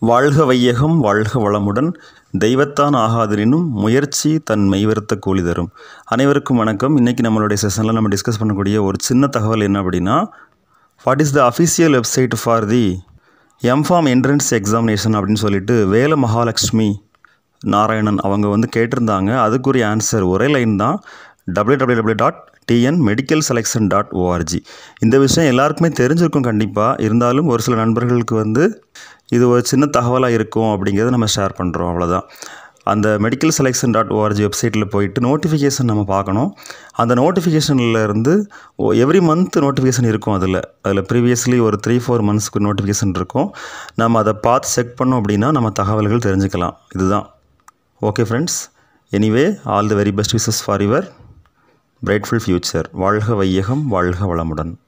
வாழ்க வையகம் வாழ்க வளமுடன் தெய்வத்தான் ஆகாதெனினும் முயற்சி தன் மெய்வருத்த கூலி தரும் அனைவருக்கும் வணக்கம் இன்றைக்கி நம்மளுடைய செஷனில் நம்ம டிஸ்கஸ் பண்ணக்கூடிய ஒரு சின்ன தகவல் என்ன அப்படின்னா what is the official website for the MPharm entrance examination அப்படின்னு சொல்லிட்டு வேல மகாலட்சுமி நாராயணன் அவங்க வந்து கேட்டிருந்தாங்க அதுக்குரிய ஆன்சர் ஒரே லைன் தான் W W W dot TN medical selection dot ORG இந்த விஷயம் எல்லாருக்குமே தெரிஞ்சிருக்கும் கண்டிப்பாக இருந்தாலும் ஒரு சில நண்பர்களுக்கு வந்து இது ஒரு சின்ன தகவலாக இருக்கும் அப்படிங்கிறத நம்ம ஷேர் பண்ணுறோம் அவ்வளோதான் அந்த மெடிக்கல் செலெக்ஷன் டாட் ஓஆர்ஜி வெப்சைட்டில் போயிட்டு நோட்டிஃபிகேஷன் நம்ம பார்க்கணும் அந்த நோட்டிஃபிகேஷனில் இருந்து எவ்ரி மந்த் நோட்டிஃபிகேஷன் இருக்கும் அதில் அதில் ப்ரீவியஸ்லி ஒரு த்ரீ ஃபோர் மந்த்ஸ்க்கு நோட்டிஃபிகேஷன் இருக்கும் நம்ம அதை பார்த்து செக் பண்ணோம் அப்படின்னா நம்ம தகவல்கள் தெரிஞ்சுக்கலாம் இதுதான் okay friends anyway all the very best wishes for your brightful future வாழ்க வையகம் வாழ்க வளமுடன்